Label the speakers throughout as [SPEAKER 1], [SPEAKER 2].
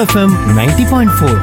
[SPEAKER 1] FM ninety point four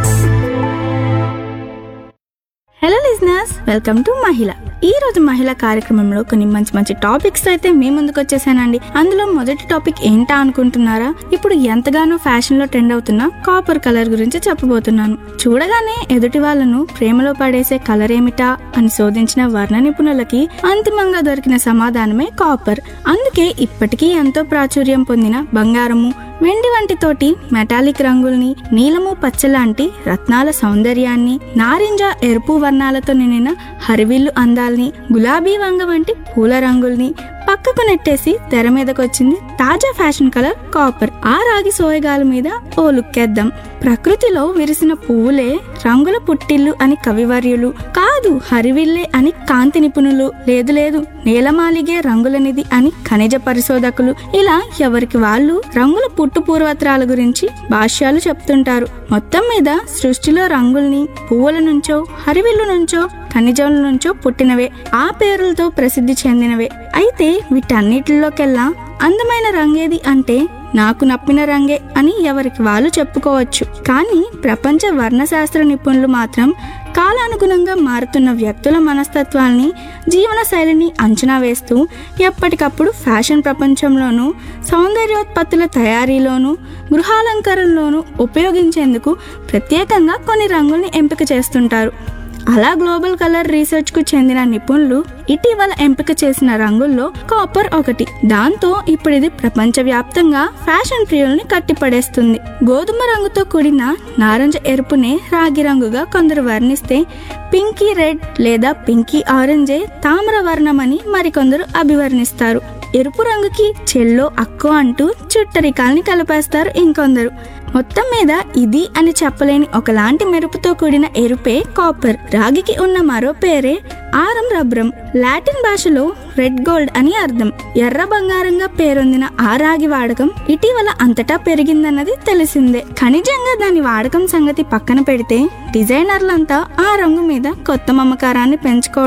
[SPEAKER 2] hello listeners welcome to మహిళ ఈ రోజు మహిళ కార్యక్రమంలో కొన్ని మంచి మంచి టాపిక్స్ అయితే మీ ముందుకు వచ్చేసానండి అందులో మొదటి టాపిక్ ఏంటా అనుకుంటున్నారా ఇప్పుడు ఎంతగానో ఫ్యాషన్ లో ట్రెండ్ అవుతున్న కాపర్ కలర్ గురించి చెప్పబోతున్నాను చూడగానే ఎదుటి వాళ్ళను ప్రేమలో పడేసే కలర్ ఏమిటా అని శోధించిన వర్ణ నిపుణులకి అంతిమంగా దొరికిన సమాధానమే కాపర్ అందుకే ఇప్పటికీ ఎంతో ప్రాచుర్యం పొందిన బంగారము వెండి వంటి తోటి మెటాలిక్ రంగుల్ని నీలము పచ్చ లాంటి రత్నాల సౌందర్యాన్ని నారింజ ఎరుపు వర్ణాలతో నిండిన హరివిల్లు అందాల్ని గులాబీ వంగ వంటి పూల రంగుల్ని పక్కకు నెట్టేసి తెర మీదకొచ్చింది తాజా ఫ్యాషన్ కలర్ కాపర్ ఆ రాగి సోయగాల మీద ఓ లుక్కేద్దాం ప్రకృతిలో విరిసిన పువ్వులే రంగుల పుట్టిల్లు అని కవివర్యులు కాదు హరివిల్లే అని కాంతి నిపుణులు లేదు లేదు నేలమాలిగే రంగులనిది అని ఖనిజ పరిశోధకులు ఇలా ఎవరికి వాళ్ళు రంగుల పుట్టు పూర్వత్రాల గురించి భాష్యాలు చెప్తుంటారు మొత్తం మీద సృష్టిలో రంగుల్ని పువ్వుల నుంచో హరివిల్లు నుంచో ఖనిజాల నుంచో పుట్టినవే ఆ పేర్లతో ప్రసిద్ధి చెందినవే అయితే వీటన్నిటిలోకెల్లా అందమైన రంగేది అంటే నాకు నప్పిన రంగే అని ఎవరికి వాళ్ళు చెప్పుకోవచ్చు కానీ ప్రపంచ వర్ణశాస్త్ర నిపుణులు మాత్రం కాలానుగుణంగా మారుతున్న వ్యక్తుల మనస్తత్వాల్ని జీవన శైలిని అంచనా వేస్తూ ఎప్పటికప్పుడు ఫ్యాషన్ ప్రపంచంలోనూ సౌందర్యోత్పత్తుల తయారీలోనూ గృహాలంకరణలోనూ ఉపయోగించేందుకు ప్రత్యేకంగా కొన్ని రంగుల్ని ఎంపిక చేస్తుంటారు అలా గ్లోబల్ కలర్ రీసెర్చ్ కు చెందిన నిపుణులు ఇటీవల ఎంపిక చేసిన రంగుల్లో కాపర్ ఒకటి దాంతో ఇప్పుడు ఇది ప్రపంచవ్యాప్తంగా ఫ్యాషన్ ప్రియుల్ని కట్టిపడేస్తుంది గోధుమ రంగుతో కూడిన నారింజ ఎరుపునే రాగి రంగుగా కొందరు వర్ణిస్తే పింకీ రెడ్ లేదా పింకీ ఆరెంజే తామ్ర వర్ణమని మరికొందరు అభివర్ణిస్తారు ఎరుపు రంగుకి చెల్లో అక్కో అంటూ చుట్టరికాల్ని కలిపేస్తారు ఇంకొందరు మొత్తం మీద ఇది అని చెప్పలేని ఒకలాంటి మెరుపుతో కూడిన ఎరుపే కాపర్ రాగికి ఉన్న మరో పేరే ఆరం రబ్రం లాటిన్ భాషలో రెడ్ గోల్డ్ అని అర్థం ఎర్ర బంగారంగా పేరొందిన ఆ రాగి వాడకం ఇటీవల అంతటా పెరిగిందన్నది తెలిసిందే ఖనిజంగా దాని వాడకం సంగతి పక్కన పెడితే డిజైనర్లంతా ఆ రంగు మీద కొత్త మమకారాన్ని పెంచుకోవడం